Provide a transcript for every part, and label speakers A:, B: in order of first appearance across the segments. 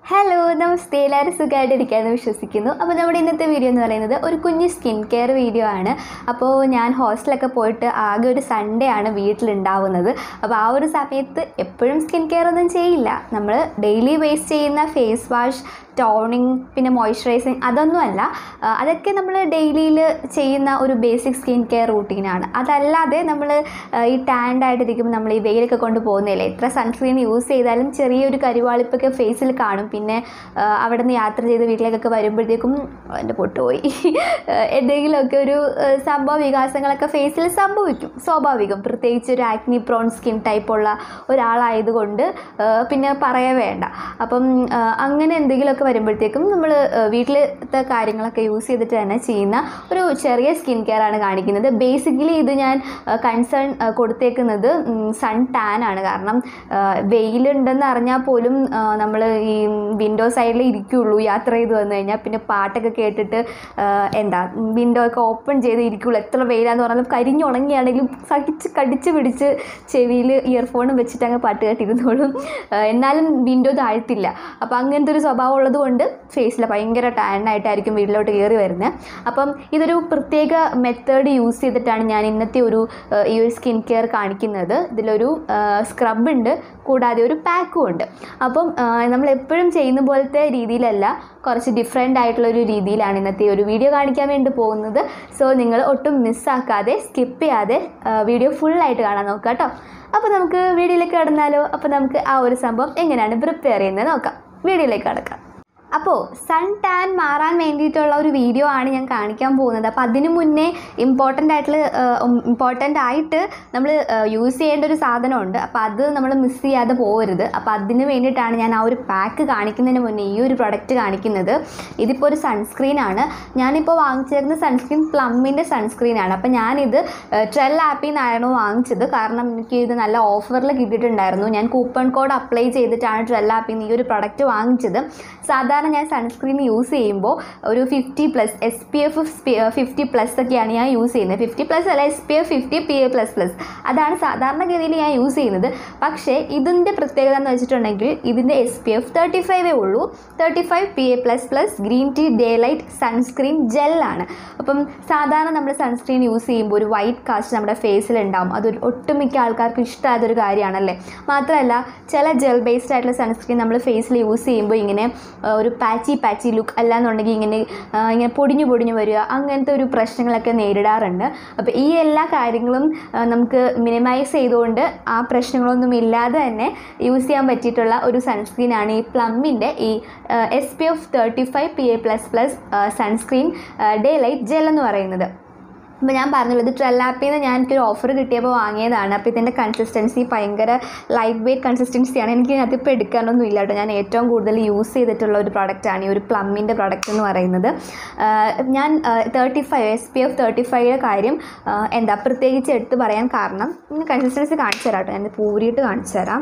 A: hello നമസ്തേ എല്ലാവരും സുഖമായിട്ടിരിക്കാമെന്ന് വിശ്വസിക്കുന്നു അപ്പോൾ നമ്മുടെ ഇന്നത്തെ വീഡിയോ എന്ന് പറയുന്നത് ഒരു കുഞ്ഞ് സ്കിൻ കെയർ വീഡിയോ ആണ് അപ്പോൾ ഞാൻ ഹോസ്റ്റലൊക്കെ പോയിട്ട് ആകെ ഒരു സൺഡേ ആണ് വീട്ടിലുണ്ടാവുന്നത് അപ്പോൾ ആ ഒരു സമയത്ത് എപ്പോഴും സ്കിൻ കെയർ ഒന്നും ചെയ്യില്ല നമ്മൾ ഡെയിലി വേസ്റ്റ് ചെയ്യുന്ന ഫേസ് വാഷ് ടോണിങ് പിന്നെ മോയ്സ്ചറൈസിങ് അതൊന്നുമല്ല ആ, അതൊക്കെ നമ്മൾ ഡെയിലിയിൽ ചെയ്യുന്ന ഒരു ബേസിക് സ്കിൻ കെയർ റൂട്ടീനാണ് അതല്ലാതെ നമ്മൾ ഈ ടാൻഡ് ആയിട്ടിരിക്കുമ്പോൾ നമ്മൾ ഈ വെയിലൊക്കെ കൊണ്ട് പോകുന്നില്ലേ എത്ര സൺസ്ക്രീൻ യൂസ് ചെയ്താലും ചെറിയൊരു കരുവാളിപ്പൊക്കെ ഫേസിൽ കാണും പിന്നെ ആ, അവിടെ നിന്ന് യാത്ര ചെയ്ത് വീട്ടിലേക്കൊക്കെ വരുമ്പോഴത്തേക്കും എൻ്റെ പൊട്ടുപോയി എന്തെങ്കിലുമൊക്കെ ഒരു ആ, സംഭവ വികാസങ്ങളൊക്കെ ഫേസിൽ സംഭവിക്കും സ്വാഭാവികം പ്രത്യേകിച്ച് ഒരു ആക്നി പ്രോൺ സ്കിൻ ടൈപ്പുള്ള ഒരാളായതുകൊണ്ട് ആ, പിന്നെ പറയേ വേണ്ട അപ്പം ആ, അങ്ങനെ എന്തെങ്കിലുമൊക്കെ വരുമ്പോഴത്തേക്കും നമ്മൾ വീട്ടിലത്തെ കാര്യങ്ങളൊക്കെ യൂസ് ചെയ്തിട്ട് തന്നെ ചെയ്യുന്ന ഒരു ചെറിയ സ്കിൻ കെയർ ആണ് കാണിക്കുന്നത് ബേസിക്കലി ഇത് ഞാൻ കൺസേൺ കൊടുത്തേക്കുന്നത് സൺ ടാൻ ആണ് കാരണം ആ, വെയിലുണ്ടെന്ന് അറിഞ്ഞാൽ പോലും നമ്മൾ ഈ വിൻഡോ സൈഡിൽ ഇരിക്കുള്ളൂ യാത്ര ചെയ്ത് വന്നു കഴിഞ്ഞാൽ പിന്നെ പാട്ടൊക്കെ കേട്ടിട്ട് ആ, എന്താ വിൻഡോ ഒക്കെ ഓപ്പൺ ചെയ്ത് ഇരിക്കുള്ളൂ എത്ര വെയിലാന്ന് പറഞ്ഞാലും കരിഞ്ഞുണങ്ങിയാണെങ്കിലും സഹിച്ച് കടിച്ച് പിടിച്ച് ചെവിയിൽ ഇയർഫോണും വെച്ചിട്ട് അങ്ങ് പാട്ട് കേട്ടിരുന്നോളും ആ, എന്നാലും വിൻഡോ താഴ്ത്തില്ല അപ്പോൾ അങ്ങനത്തെ ഒരു സ്വഭാവം ഉള്ളത് കൊണ്ട് ഫേസിൽ ഭയങ്കര ടാനായിട്ടായിരിക്കും വീട്ടിലോട്ട് കയറി വരുന്നത് അപ്പം ഇതൊരു പ്രത്യേക മെത്തേഡ് യൂസ് ചെയ്തിട്ടാണ് ഞാൻ ഇന്നത്തെ ഒരു ആ, ഈ ഒരു സ്കിൻ കെയർ കാണിക്കുന്നത് ഇതിലൊരു സ്ക്രബ് ഉണ്ട് കൂടാതെ ഒരു പാക്കും ഉണ്ട് അപ്പം ആ, നമ്മൾ എപ്പോഴും ചെയ്യുന്ന പോലത്തെ രീതിയിലല്ല കുറച്ച് ഡിഫറെൻ്റ് ആയിട്ടുള്ള ഒരു രീതിയിലാണ് ഇന്നത്തെ ഒരു വീഡിയോ കാണിക്കാൻ വേണ്ടി പോകുന്നത് സോ നിങ്ങൾ ഒട്ടും മിസ്സാക്കാതെ സ്കിപ്പ് ചെയ്യാതെ വീഡിയോ ഫുള്ളായിട്ട് കാണാൻ നോക്കുക കേട്ടോ അപ്പോൾ നമുക്ക് വീഡിയോയിലേക്ക് കടന്നാലോ അപ്പോൾ നമുക്ക് ആ ഒരു സംഭവം എങ്ങനെയാണ് പ്രിപ്പയർ ചെയ്യുന്നത് നോക്കാം വീഡിയോയിലേക്ക് കടക്കാം അപ്പോൾ സൺ ടാൻ മാറാൻ വേണ്ടിയിട്ടുള്ള ഒരു വീഡിയോ ആണ് ഞാൻ കാണിക്കാൻ പോകുന്നത് അപ്പോൾ അതിന് മുന്നേ ഇമ്പോർട്ടൻ്റ് ആയിട്ടുള്ള ഇമ്പോർട്ടൻ്റ് ആയിട്ട് നമ്മൾ യൂസ് ചെയ്യേണ്ട ഒരു സാധനമുണ്ട് അപ്പോൾ അത് നമ്മൾ മിസ് ചെയ്യാതെ പോകരുത് അപ്പോൾ അതിന് വേണ്ടിയിട്ടാണ് ഞാൻ ആ ഒരു പാക്ക് കാണിക്കുന്നതിന് മുന്നേ ഈ ഒരു പ്രൊഡക്റ്റ് കാണിക്കുന്നത് ഇതിപ്പോൾ ഒരു സൺസ്ക്രീൻ ആണ് ഞാനിപ്പോൾ വാങ്ങിച്ചിരുന്ന സൺസ്ക്രീൻ പ്ലമ്മിൻ്റെ സൺസ്ക്രീൻ ആണ് അപ്പോൾ ഞാനിത് ട്രെൽ ആപ്പിൽ നിന്നായിരുന്നു വാങ്ങിച്ചത് കാരണം എനിക്ക് ഇത് നല്ല ഓഫറിൽ കിട്ടിയിട്ടുണ്ടായിരുന്നു ഞാൻ കൂപ്പൺ കോഡ് അപ്ലൈ ചെയ്തിട്ടാണ് ട്രെൽ ആപ്പിൽ നിന്ന് ഈ ഒരു പ്രൊഡക്റ്റ് വാങ്ങിച്ചത് സാധാരണ ഞാൻ സൺസ്ക്രീൻ യൂസ് ചെയ്യുമ്പോൾ ഒരു fifty plus S P F fifty plus ഒക്കെയാണ് ഞാൻ യൂസ് ചെയ്യുന്നത് ഫിഫ്റ്റി പ്ലസ് അല്ല S P F fifty P A plus plus അതാണ് സാധാരണഗതിയിൽ ഞാൻ യൂസ് ചെയ്യുന്നത് പക്ഷേ ഇതിൻ്റെ പ്രത്യേകത എന്ന് വെച്ചിട്ടുണ്ടെങ്കിൽ ഇതിൻ്റെ എസ് പി എഫ് തേർട്ടി ഫൈവേ ഉള്ളൂ thirty five P A plus plus green tea daylight sunscreen ജെല്ലാണ് അപ്പം സാധാരണ നമ്മൾ സൺസ്ക്രീൻ യൂസ് ചെയ്യുമ്പോൾ ഒരു വൈറ്റ് കാസ്റ്റ് നമ്മുടെ ഫേസിൽ ഉണ്ടാവും അതൊരു ഒട്ടുമിക്ക ആൾക്കാർക്ക് ഇഷ്ടമായതൊരു കാര്യമാണല്ലേ മാത്രമല്ല ചില ജെൽ ബേസ്ഡ് ആയിട്ടുള്ള സൺസ്ക്രീൻ നമ്മൾ ഫേസിൽ യൂസ് ചെയ്യുമ്പോൾ ഇങ്ങനെ ആ, ഒരു പാച്ചി പാച്ചി ലുക്ക് അല്ലാന്നുണ്ടെങ്കിൽ ഇങ്ങനെ ആ, ഇങ്ങനെ പൊടിഞ്ഞു പൊടിഞ്ഞു വരിക അങ്ങനത്തെ ഒരു പ്രശ്നങ്ങളൊക്കെ നേരിടാറുണ്ട് അപ്പോൾ ഈ എല്ലാ കാര്യങ്ങളും ആ, നമുക്ക് മിനിമൈസ് ചെയ്തുകൊണ്ട് ആ പ്രശ്നങ്ങളൊന്നും ഇല്ലാതെ തന്നെ യൂസ് ചെയ്യാൻ പറ്റിയിട്ടുള്ള ഒരു സൺസ്ക്രീനാണ് ഈ പ്ലമ്മിൻ്റെ ഈ S P F thirty five P A plus plus sunscreen daylight gel എന്ന് പറയുന്നത് അപ്പോൾ ഞാൻ പറഞ്ഞല്ലോ ഇത് ട്രെല്ലാപ്പിൽ നിന്ന് ഞാൻ എനിക്കൊരു ഓഫർ കിട്ടിയപ്പോൾ വാങ്ങിയതാണ് അപ്പോൾ ഇതിൻ്റെ കൺസിസ്റ്റൻസി ഭയങ്കര ലൈറ്റ് വെയ്റ്റ് കൺസിസ്റ്റൻസിയാണ് എനിക്ക് അതിപ്പോൾ എടുക്കാനൊന്നും ഇല്ല കേട്ടോ ഞാൻ ഏറ്റവും കൂടുതൽ യൂസ് ചെയ്തിട്ടുള്ള ഒരു പ്രൊഡക്റ്റാണ് ഈ ഒരു പ്ലമ്മിൻ്റെ പ്രൊഡക്റ്റ് എന്ന് പറയുന്നത് ആഹ് ഞാൻ thirty five S P F thirty ഫൈവിൻ്റെ കാര്യം ആഹ് എന്താ പ്രത്യേകിച്ച് എടുത്ത് പറയാൻ കാരണം കൺസിസ്റ്റൻസി കാണിച്ചു തരാം കേട്ടോ ഞാൻ പൂരിയിട്ട് കാണിച്ചു തരാം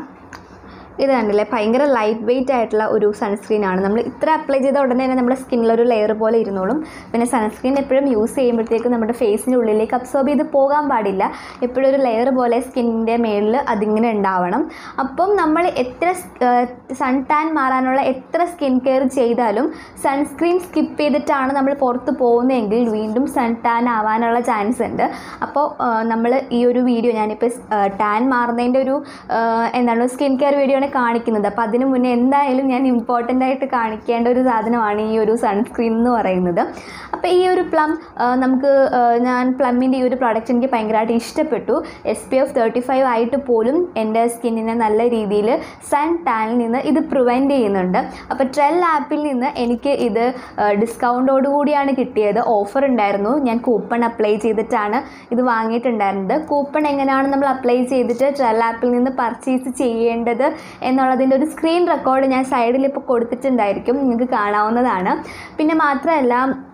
A: ഇത് കണ്ടില്ലേ ഭയങ്കര ലൈറ്റ് വെയിറ്റ് ആയിട്ടുള്ള ഒരു സൺസ്ക്രീൻ ആണ് നമ്മൾ ഇത്ര അപ്ലൈ ചെയ്ത ഉടനെ തന്നെ നമ്മുടെ സ്കിന്നിലൊരു ലെയർ പോലെ ഇരുന്നോളും പിന്നെ സൺസ്ക്രീൻ എപ്പോഴും യൂസ് ചെയ്യുമ്പോഴത്തേക്കും നമ്മുടെ ഫേസിൻ്റെ ഉള്ളിലേക്ക് അബ്സോർബ് ചെയ്ത് പോകാൻ പാടില്ല എപ്പോഴും ഒരു ലെയർ പോലെ സ്കിന്നിൻ്റെ മേളിൽ അതിങ്ങനെ ഉണ്ടാവണം അപ്പം നമ്മൾ എത്ര സൺ ടാൻ മാറാനുള്ള എത്ര സ്കിൻ കെയർ ചെയ്താലും സൺസ്ക്രീൻ സ്കിപ്പ് ചെയ്തിട്ടാണ് നമ്മൾ പുറത്ത് പോകുന്നതെങ്കിൽ വീണ്ടും സൺ ടാൻ ആവാനുള്ള ചാൻസ് ഉണ്ട് അപ്പോൾ നമ്മൾ ഈ ഒരു വീഡിയോ ഞാനിപ്പോൾ ടാൻ മാറുന്നതിൻ്റെ ഒരു ആ, എന്താണ് സ്കിൻ കെയർ വീഡിയോ ആണ് കാണിക്കുന്നത് അപ്പോൾ അതിന് മുന്നേ എന്തായാലും ഞാൻ ഇമ്പോർട്ടൻ്റ് ആയിട്ട് കാണിക്കേണ്ട ഒരു സാധനമാണ് ഈ ഒരു സൺസ്ക്രീൻ എന്ന് പറയുന്നത് അപ്പോൾ ഈ ഒരു പ്ലം നമുക്ക് ആ, ഞാൻ പ്ലമ്മിൻ്റെ ഈ ഒരു പ്രോഡക്റ്റ് എനിക്ക് ഭയങ്കരമായിട്ട് ഇഷ്ടപ്പെട്ടു S P F thirty five ആയിട്ട് പോലും എൻ്റെ സ്കിന്നിനെ നല്ല രീതിയിൽ സൺ ടാനിൽ നിന്ന് ഇത് പ്രിവെൻറ്റ് ചെയ്യുന്നുണ്ട് അപ്പോൾ ട്രെൽ ആപ്പിൽ നിന്ന് എനിക്ക് ഇത് ഡിസ്കൗണ്ടോട് കൂടിയാണ് കിട്ടിയത് ഓഫർ ഉണ്ടായിരുന്നു ഞാൻ കൂപ്പൺ അപ്ലൈ ചെയ്തിട്ടാണ് ഇത് വാങ്ങിയിട്ടുണ്ടായിരുന്നത് കൂപ്പൺ എങ്ങനെയാണ് നമ്മൾ അപ്ലൈ ചെയ്തിട്ട് ട്രെൽ ആപ്പിൽ നിന്ന് പർച്ചേസ് ചെയ്യേണ്ടത് എന്നുള്ളതിൻ്റെ ഒരു സ്ക്രീൻ റെക്കോർഡ് ഞാൻ സൈഡിൽ ഇപ്പോൾ കൊടുത്തിട്ടുണ്ടായിരിക്കും നിങ്ങൾക്ക് കാണാവുന്നതാണ് പിന്നെ മാത്രമല്ല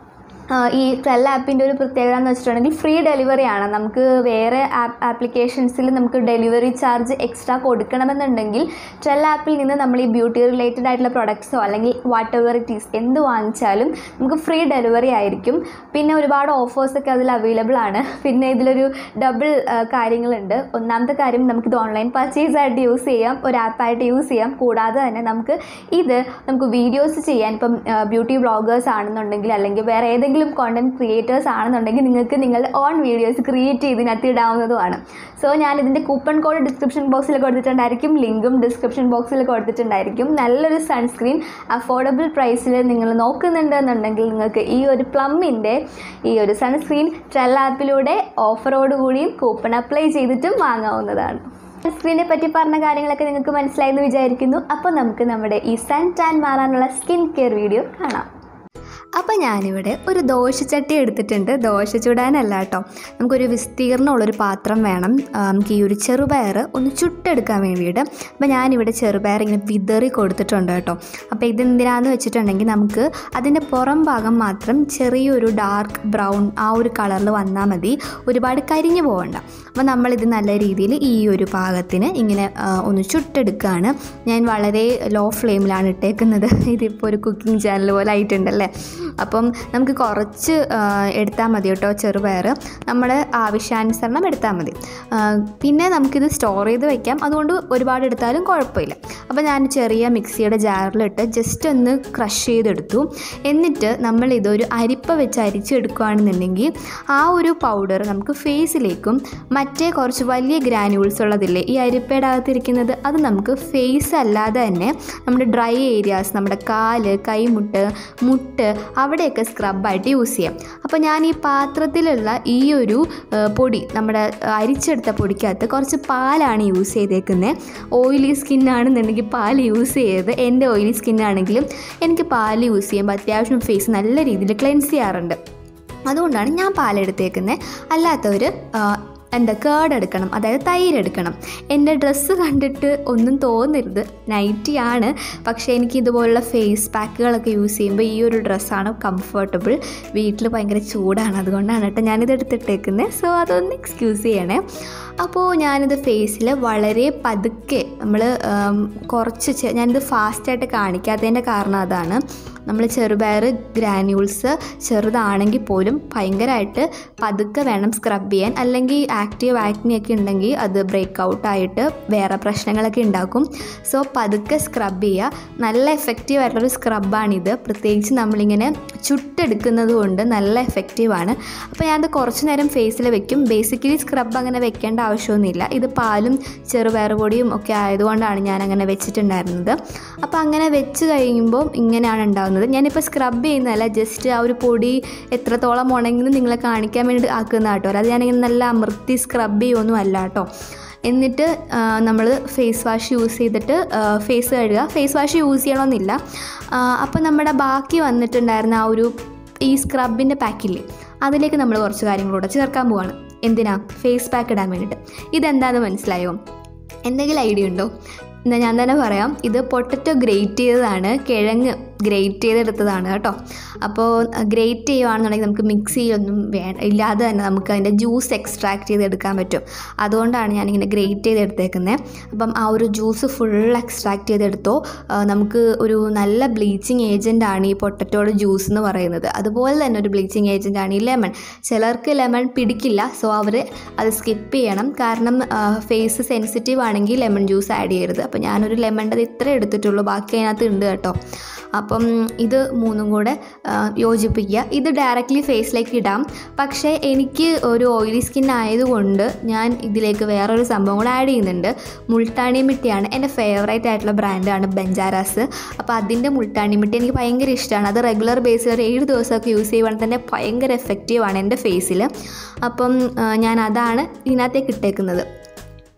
A: ആ, ഈ ട്രെൽ ആപ്പിൻ്റെ ഒരു പ്രത്യേകത എന്ന് വെച്ചിട്ടുണ്ടെങ്കിൽ ഫ്രീ ഡെലിവറി ആണ് നമുക്ക് വേറെ ആപ്പ് ആപ്ലിക്കേഷൻസിൽ നമുക്ക് ഡെലിവറി ചാർജ് എക്സ്ട്രാ കൊടുക്കണമെന്നുണ്ടെങ്കിൽ ട്രെൽ ആപ്പിൽ നിന്ന് നമ്മൾ ഈ ബ്യൂട്ടി റിലേറ്റഡ് ആയിട്ടുള്ള പ്രൊഡക്ട്സോ അല്ലെങ്കിൽ വാട്ട് എവർ ഇറ്റ് ഈസ് എന്ത് വാങ്ങിച്ചാലും നമുക്ക് ഫ്രീ ഡെലിവറി ആയിരിക്കും പിന്നെ ഒരുപാട് ഓഫേഴ്സൊക്കെ അതിൽ അവൈലബിൾ ആണ് പിന്നെ ഇതിലൊരു ഡബിൾ കാര്യങ്ങളുണ്ട് ഒന്നാമത്തെ കാര്യം നമുക്കിത് ഓൺലൈൻ പർച്ചേസ് ആയിട്ട് യൂസ് ചെയ്യാം ഒരു ആപ്പായിട്ട് യൂസ് ചെയ്യാം കൂടാതെ തന്നെ നമുക്ക് ഇത് നമുക്ക് വീഡിയോസ് ചെയ്യാൻ ഇപ്പം ബ്യൂട്ടി വ്ളോഗേഴ്സ് ആണെന്നുണ്ടെങ്കിൽ അല്ലെങ്കിൽ വേറെ ഏതെങ്കിലും കോണ്ടന്റ് ക്രിയേറ്റേഴ്സ് ആണെന്നുണ്ടെങ്കിൽ നിങ്ങൾക്ക് നിങ്ങളുടെ ഓൺ വീഡിയോസ് ക്രിയേറ്റ് ചെയ്ത് ഇതിനകത്ത് ഇടാവുന്നതുമാണ് സോ ഞാൻ ഇതിൻ്റെ കൂപ്പൺ കോഡ് ഡിസ്ക്രിപ്ഷൻ ബോക്സിൽ കൊടുത്തിട്ടുണ്ടായിരിക്കും ലിങ്കും ഡിസ്ക്രിപ്ഷൻ ബോക്സിൽ കൊടുത്തിട്ടുണ്ടായിരിക്കും നല്ലൊരു സൺസ്ക്രീൻ അഫോർഡബിൾ പ്രൈസിൽ നിങ്ങൾ നോക്കുന്നുണ്ടെന്നുണ്ടെങ്കിൽ നിങ്ങൾക്ക് ഈ ഒരു പ്ലമ്മിൻ്റെ ഈ ഒരു സൺസ്ക്രീൻ ട്രെൽ ആപ്പിലൂടെ ഓഫറോടുകൂടിയും കൂപ്പൺ അപ്ലൈ ചെയ്തിട്ടും വാങ്ങാവുന്നതാണ് സ്ക്രീനെ പറ്റി പറഞ്ഞ കാര്യങ്ങളൊക്കെ നിങ്ങൾക്ക് മനസ്സിലായെന്ന് വിചാരിക്കുന്നു അപ്പോൾ നമുക്ക് നമ്മുടെ ഈ സൺ ടാൻ മാറാനുള്ള സ്കിൻ കെയർ വീഡിയോ കാണാം അപ്പോൾ ഞാനിവിടെ ഒരു ദോശച്ചട്ടി എടുത്തിട്ടുണ്ട് ദോശ ചുടാനല്ല കേട്ടോ നമുക്കൊരു വിസ്തീർണമുള്ളൊരു പാത്രം വേണം ആ, നമുക്ക് ഈ ഒരു ചെറുപയർ ഒന്ന് ചുട്ടെടുക്കാൻ വേണ്ടിയിട്ട് അപ്പോൾ ഞാനിവിടെ ചെറുപയർ ഇങ്ങനെ വിതറി കൊടുത്തിട്ടുണ്ട് കേട്ടോ അപ്പോൾ ഇതെന്തിനാന്ന് വെച്ചിട്ടുണ്ടെങ്കിൽ നമുക്ക് അതിൻ്റെ പുറം ഭാഗം മാത്രം ചെറിയൊരു ഡാർക്ക് ബ്രൗൺ ആ ഒരു കളറിൽ വന്നാൽ മതി ഒരുപാട് കരിഞ്ഞു പോകണ്ട അപ്പോൾ നമ്മളിത് നല്ല രീതിയിൽ ഈ ഒരു പാകത്തിന് ഇങ്ങനെ ആ, ഒന്ന് ചുട്ടെടുക്കുകയാണ് ഞാൻ വളരെ ലോ ഫ്ലെയിമിലാണ് ഇട്ടേക്കുന്നത് ഇതിപ്പോൾ ഒരു കുക്കിംഗ് ചാനൽ പോലെ ആയിട്ടുണ്ടല്ലേ അപ്പം നമുക്ക് കുറച്ച് എടുത്താൽ മതി കേട്ടോ ചെറുപയർ നമ്മുടെ ആവശ്യാനുസരണം എടുത്താൽ മതി ആ, പിന്നെ നമുക്കിത് സ്റ്റോർ ചെയ്ത് വെക്കാം അതുകൊണ്ട് ഒരുപാട് എടുത്താലും കുഴപ്പമില്ല അപ്പോൾ ഞാൻ ചെറിയ മിക്സിയുടെ ജാറിലിട്ട് ജസ്റ്റ് ഒന്ന് ക്രഷ് ചെയ്തെടുത്തു എന്നിട്ട് നമ്മൾ ഇതൊരു അരിപ്പ വെച്ച് അരിച്ചെടുക്കുകയാണെന്നുണ്ടെങ്കിൽ ആ ഒരു പൗഡർ നമുക്ക് ഫേസിലേക്കും മറ്റേ കുറച്ച് വലിയ ഗ്രാനുവൽസ് ഉള്ളതില്ലേ ഈ അരിപ്പയുടെ അകത്തിരിക്കുന്നത് അത് നമുക്ക് ഫേസ് അല്ലാതെ തന്നെ നമ്മുടെ ഡ്രൈ ഏരിയാസ് നമ്മുടെ കാല് കൈമുട്ട് മുട്ട് അവിടെയൊക്കെ സ്ക്രബായിട്ട് യൂസ് ചെയ്യാം അപ്പോൾ ഞാൻ ഈ പാത്രത്തിലുള്ള ഈ ഒരു ആ, പൊടി നമ്മുടെ അരിച്ചെടുത്ത പൊടിക്കകത്ത് കുറച്ച് പാലാണ് യൂസ് ചെയ്തേക്കുന്നത് ഓയിലി സ്കിന്നാണെന്നുണ്ടെങ്കിൽ പാൽ യൂസ് ചെയ്ത് എൻ്റെ ഓയിലി സ്കിന്നാണെങ്കിലും എനിക്ക് പാൽ യൂസ് ചെയ്യുമ്പോൾ അത്യാവശ്യം ഫേസ് നല്ല രീതിയിൽ ക്ലെൻസ് ചെയ്യാറുണ്ട് അതുകൊണ്ടാണ് ഞാൻ പാലെടുത്തേക്കുന്നത് അല്ലാത്തവർ എന്താ കേർഡ് എടുക്കണം അതായത് തൈര് എടുക്കണം എൻ്റെ ഡ്രസ്സ് കണ്ടിട്ട് ഒന്നും തോന്നരുത് നൈറ്റി ആണ് പക്ഷേ എനിക്ക് ഇതുപോലുള്ള ഫേസ് പാക്കുകളൊക്കെ യൂസ് ചെയ്യുമ്പോൾ ഈ ഒരു ഡ്രസ്സാണ് കംഫർട്ടബിൾ വീട്ടിൽ ഭയങ്കര ചൂടാണ് അതുകൊണ്ടാണ് കേട്ടോ ഞാനിത് എടുത്തിട്ടേക്കുന്നത് സോ അതൊന്ന് എക്സ്ക്യൂസ് ചെയ്യണേ അപ്പോൾ ഞാനിത് ഫേസിൽ വളരെ പതുക്കെ നമ്മൾ കുറച്ച് ചെ- ഞാനിത് ഫാസ്റ്റായിട്ട് കാണിക്കാത്തതിൻ്റെ കാരണം അതാണ് നമ്മൾ ചെറുപയർ ഗ്രാന്യൂൾസ് ചെറുതാണെങ്കിൽ പോലും ഭയങ്കരമായിട്ട് പതുക്കെ വേണം സ്ക്രബ് ചെയ്യാൻ അല്ലെങ്കിൽ ആക്റ്റീവ് ആക്നിയൊക്കെ ഉണ്ടെങ്കിൽ അത് ബ്രേക്ക് ഔട്ടായിട്ട് വേറെ പ്രശ്നങ്ങളൊക്കെ ഉണ്ടാക്കും സോ പതുക്കെ സ്ക്രബ് ചെയ്യുക നല്ല എഫക്റ്റീവ് ആയിട്ടുള്ളൊരു സ്ക്രബാണിത് പ്രത്യേകിച്ച് നമ്മളിങ്ങനെ ചുട്ടെടുക്കുന്നത് കൊണ്ട് നല്ല എഫക്റ്റീവാണ് അപ്പോൾ ഞാനത് കുറച്ച് നേരം ഫേസിൽ വെക്കും ബേസിക്കലി സ്ക്രബ് അങ്ങനെ വെക്കേണ്ട ആവശ്യമൊന്നുമില്ല ഇത് പാലും ചെറുപയർ പൊടിയും ഒക്കെ ആയതുകൊണ്ടാണ് ഞാൻ അങ്ങനെ വെച്ചിട്ടുണ്ടായിരുന്നത് അപ്പോൾ അങ്ങനെ വെച്ച് കഴിയുമ്പോൾ ഇങ്ങനെയാണ് ഉണ്ടാകുന്നത് ഞാനിപ്പോൾ സ്ക്രബ് ചെയ്യുന്നതല്ല ജസ്റ്റ് ആ ഒരു പൊടി എത്രത്തോളം ഉണങ്ങുന്നു നിങ്ങളെ കാണിക്കാൻ വേണ്ടി ആക്കുന്ന കേട്ടോ അത് ഞാനിങ്ങനെ നല്ല അമർത്തി സ്ക്രബ് ചെയ്യുമൊന്നും അല്ല കേട്ടോ എന്നിട്ട് നമ്മൾ ഫേസ് വാഷ് യൂസ് ചെയ്തിട്ട് ഫേസ് കഴുകുക ഫേസ് വാഷ് യൂസ് ചെയ്യണമെന്നില്ല അപ്പോൾ നമ്മുടെ ബാക്കി വന്നിട്ടുണ്ടായിരുന്ന ആ ഒരു ഈ സ്ക്രബിൻ്റെ പാക്കില്ലേ അതിലേക്ക് നമ്മൾ കുറച്ച് കാര്യങ്ങളൂടെ ചേർക്കാൻ പോവാണ് എന്തിനാ ഫേസ് പാക്ക് ഇടാൻ വേണ്ടിയിട്ട് ഇതെന്താണെന്ന് മനസ്സിലായോ എന്തെങ്കിലും ഐഡിയ ഉണ്ടോ എന്നാൽ ഞാൻ തന്നെ പറയാം ഇത് പൊട്ടറ്റോ ഗ്രേറ്റ് ചെയ്തതാണ് കിഴങ്ങ് ഗ്രേറ്റ് ചെയ്തെടുത്തതാണ് കേട്ടോ അപ്പോൾ ഗ്രേറ്റ് ചെയ്യുകയാണെന്നുണ്ടെങ്കിൽ നമുക്ക് മിക്സിയിലൊന്നും വേ ഇല്ലാതെ തന്നെ നമുക്ക് അതിൻ്റെ ജ്യൂസ് എക്സ്ട്രാക്ട് ചെയ്തെടുക്കാൻ പറ്റും അതുകൊണ്ടാണ് ഞാനിങ്ങനെ ഗ്രേറ്റ് ചെയ്തെടുത്തേക്കുന്നത് അപ്പം ആ ഒരു ജ്യൂസ് ഫുൾ എക്സ്ട്രാക്ട് ചെയ്തെടുത്തോ ആ, നമുക്ക് ഒരു നല്ല ബ്ലീച്ചിങ് ഏജൻ്റാണ് ഈ പൊട്ടറ്റോയുടെ ജ്യൂസ് എന്ന് പറയുന്നത് അതുപോലെ തന്നെ ഒരു ബ്ലീച്ചിങ് ഏജൻ്റാണ് ഈ ലെമൺ ചിലർക്ക് ലെമൺ പിടിക്കില്ല സോ അവർ അത് സ്കിപ്പ് ചെയ്യണം കാരണം ഫേസ് സെൻസിറ്റീവ് ആണെങ്കിൽ ലെമൺ ജ്യൂസ് ആഡ് ചെയ്യരുത് അപ്പോൾ ഞാനൊരു ലെമണിൻ്റെ ഇത്ര എടുത്തിട്ടുള്ളൂ ബാക്കി അതിനകത്ത് ഉണ്ട് കേട്ടോ അപ്പം ഇത് മൂന്നും കൂടെ ആ, യോജിപ്പിക്കുക ഇത് ഡയറക്റ്റ്ലി ഫേസിലേക്ക് ഇടാം പക്ഷേ എനിക്ക് ഒരു ഓയിലി സ്കിൻ ആയതുകൊണ്ട് ഞാൻ ഇതിലേക്ക് വേറൊരു സംഭവം കൂടെ ആഡ് ചെയ്യുന്നുണ്ട് മുൾട്ടാണി മിട്ടിയാണ് എൻ്റെ ഫേവറേറ്റ് ആയിട്ടുള്ള ബ്രാൻഡാണ് ബെഞ്ചാരാസ് അപ്പോൾ അതിൻ്റെ മുൾട്ടാണി മിട്ടി എനിക്ക് ഭയങ്കര ഇഷ്ടമാണ് അത് റെഗുലർ ബേസിൽ ഒരു ഏഴ് ദിവസമൊക്കെ യൂസ് ചെയ്യുവാണെങ്കിൽ തന്നെ ഭയങ്കര എഫക്റ്റീവാണ് എൻ്റെ ഫേസിൽ അപ്പം ആ, ഞാൻ അതാണ് ഇതിനകത്തേക്ക് ഇട്ടേക്കുന്നത്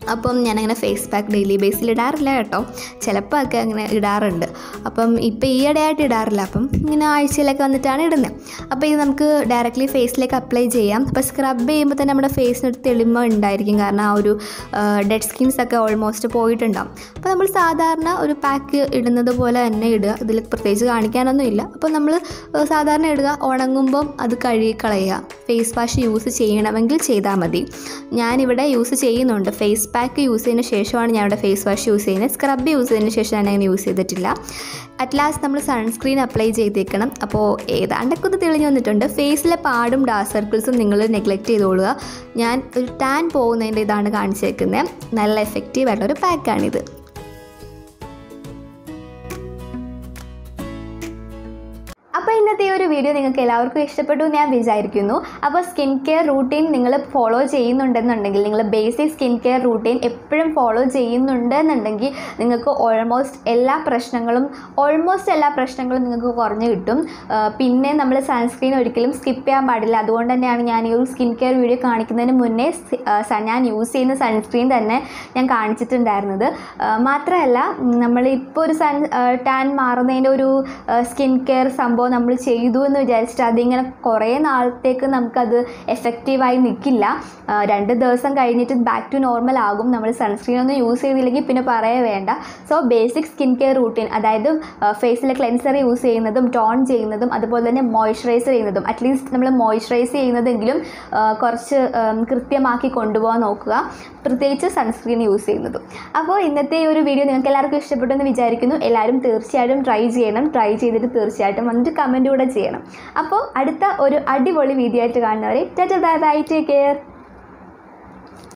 A: അപ്പം ഞാനങ്ങനെ ഫേസ് പാക്ക് ഡെയിലി ബേസിൽ ഇടാറില്ല കേട്ടോ ചിലപ്പോൾ ഒക്കെ അങ്ങനെ ഇടാറുണ്ട് അപ്പം ഇപ്പം ഈയിടെയായിട്ട് ഇടാറില്ല അപ്പം ഇങ്ങനെ ആഴ്ചയിലൊക്കെ വന്നിട്ടാണ് ഇടുന്നത് അപ്പോൾ ഇത് നമുക്ക് ഡയറക്റ്റ്ലി ഫേസിലേക്ക് അപ്ലൈ ചെയ്യാം അപ്പോൾ സ്ക്രബ് ചെയ്യുമ്പോൾ തന്നെ നമ്മുടെ ഫേസിനൊരു തെളിമ ഉണ്ടായിരിക്കും കാരണം ആ ഒരു ഡെഡ് സ്കിൻസ് ഒക്കെ ഓൾമോസ്റ്റ് പോയിട്ടുണ്ടാവും അപ്പോൾ നമ്മൾ സാധാരണ ഒരു പാക്ക് ഇടുന്നത് പോലെ തന്നെ ഇടുക ഇതിൽ പ്രത്യേകിച്ച് കാണിക്കാനൊന്നും ഇല്ല അപ്പോൾ നമ്മൾ സാധാരണ ഇടുക ഉണങ്ങുമ്പം അത് കഴുകി കളയുക ഫേസ് വാഷ് യൂസ് ചെയ്യണമെങ്കിൽ ചെയ്താൽ മതി ഞാനിവിടെ യൂസ് ചെയ്യുന്നുണ്ട് ഫേസ് പാക്ക് യൂസ് ചെയ്തതിന് ശേഷമാണ് ഞാൻ ഇവിടെ ഫേസ് വാഷ് യൂസ് ചെയ്യുന്നത് സ്ക്രബ് യൂസ് ചെയ്തതിന് ശേഷം ഞാൻ അങ്ങനെ യൂസ് ചെയ്തിട്ടില്ല അറ്റ് ലാസ്റ്റ് നമ്മൾ സൺസ്ക്രീൻ അപ്ലൈ ചെയ്തേക്കണം അപ്പോൾ ഏതാണ്ടൊക്കെ ഒന്ന് തെളിഞ്ഞു വന്നിട്ടുണ്ട് ഫേസിലെ പാടും ഡാർക്ക് സർക്കിൾസും നിങ്ങൾ നെഗ്ലക്റ്റ് ചെയ്തോളുക ഞാൻ ഒരു ടാൻ പോകുന്നതിൻ്റെ ഇതാണ് കാണിച്ചേക്കുന്നത് നല്ല എഫക്റ്റീവ് ആയിട്ടുള്ള ഒരു പാക്കാണിത് അപ്പോൾ ഇന്നത്തെ ഈ ഒരു വീഡിയോ നിങ്ങൾക്ക് എല്ലാവർക്കും ഇഷ്ടപ്പെട്ടു എന്ന് ഞാൻ വിചാരിക്കുന്നു അപ്പോൾ സ്കിൻ കെയർ റൂട്ടീൻ നിങ്ങൾ ഫോളോ ചെയ്യുന്നുണ്ടെന്നുണ്ടെങ്കിൽ നിങ്ങൾ ബേസിക് സ്കിൻ കെയർ റൂട്ടീൻ എപ്പോഴും ഫോളോ ചെയ്യുന്നുണ്ടെന്നുണ്ടെങ്കിൽ നിങ്ങൾക്ക് ഓൾമോസ്റ്റ് എല്ലാ പ്രശ്നങ്ങളും ഓൾമോസ്റ്റ് എല്ലാ പ്രശ്നങ്ങളും നിങ്ങൾക്ക് കുറഞ്ഞു കിട്ടും ആ, പിന്നെ നമ്മൾ സൺസ്ക്രീൻ ഒരിക്കലും സ്കിപ്പ് ചെയ്യാൻ പാടില്ല അതുകൊണ്ട് തന്നെയാണ് ഞാൻ ഈ ഒരു സ്കിൻ കെയർ വീഡിയോ കാണിക്കുന്നതിന് മുന്നേ സി- ആ, സ- ഞാൻ യൂസ് ചെയ്യുന്ന സൺസ്ക്രീൻ തന്നെ ഞാൻ കാണിച്ചിട്ടുണ്ടായിരുന്നത് ആ, മാത്രമല്ല നമ്മളിപ്പോൾ ഒരു സൺ ടാൻ മാറുന്നതിൻ്റെ ഒരു സ്കിൻ കെയർ സംഭവം നമ്മൾ ചെയ്തു എന്ന് വിചാരിച്ചിട്ട് അതിങ്ങനെ കുറേ നാളത്തേക്ക് നമുക്കത് എഫക്റ്റീവായി നിൽക്കില്ല ആ, രണ്ട് ദിവസം കഴിഞ്ഞിട്ട് ബാക്ക് ടു നോർമൽ ആകും നമ്മൾ സൺസ്ക്രീൻ ഒന്നും യൂസ് ചെയ്തില്ലെങ്കിൽ പിന്നെ പറയേ വേണ്ട so basic skin care routine അതായത് ഫേസിലെ ക്ലെൻസർ യൂസ് ചെയ്യുന്നതും ടോൺ ചെയ്യുന്നതും അതുപോലെ തന്നെ മോയ്സ്ചറൈസർ ചെയ്യുന്നതും അറ്റ്ലീസ്റ്റ് നമ്മൾ മോയ്സ്ചറൈസ് ചെയ്യുന്നതെങ്കിലും ആ, കുറച്ച് ഉം, കൃത്യമാക്കി കൊണ്ടുപോകാൻ നോക്കുക പ്രത്യേകിച്ച് സൺസ്ക്രീൻ യൂസ് ചെയ്യുന്നതും അപ്പോൾ ഇന്നത്തെ ഈ ഒരു വീഡിയോ നിങ്ങൾക്ക് എല്ലാവർക്കും ഇഷ്ടപ്പെട്ടു എന്ന് വിചാരിക്കുന്നു എല്ലാവരും തീർച്ചയായിട്ടും ട്രൈ ചെയ്യണം ട്രൈ ചെയ്തിട്ട് തീർച്ചയായിട്ടും വന്നിട്ട് കമൻറ്റ് കൂടെ ചെയ്യണം അപ്പോൾ അടുത്ത ഒരു അടിപൊളി വീഡിയോ ആയിട്ട് കാണുന്നവരെ ബൈ ബൈ ടേക്ക് കെയർ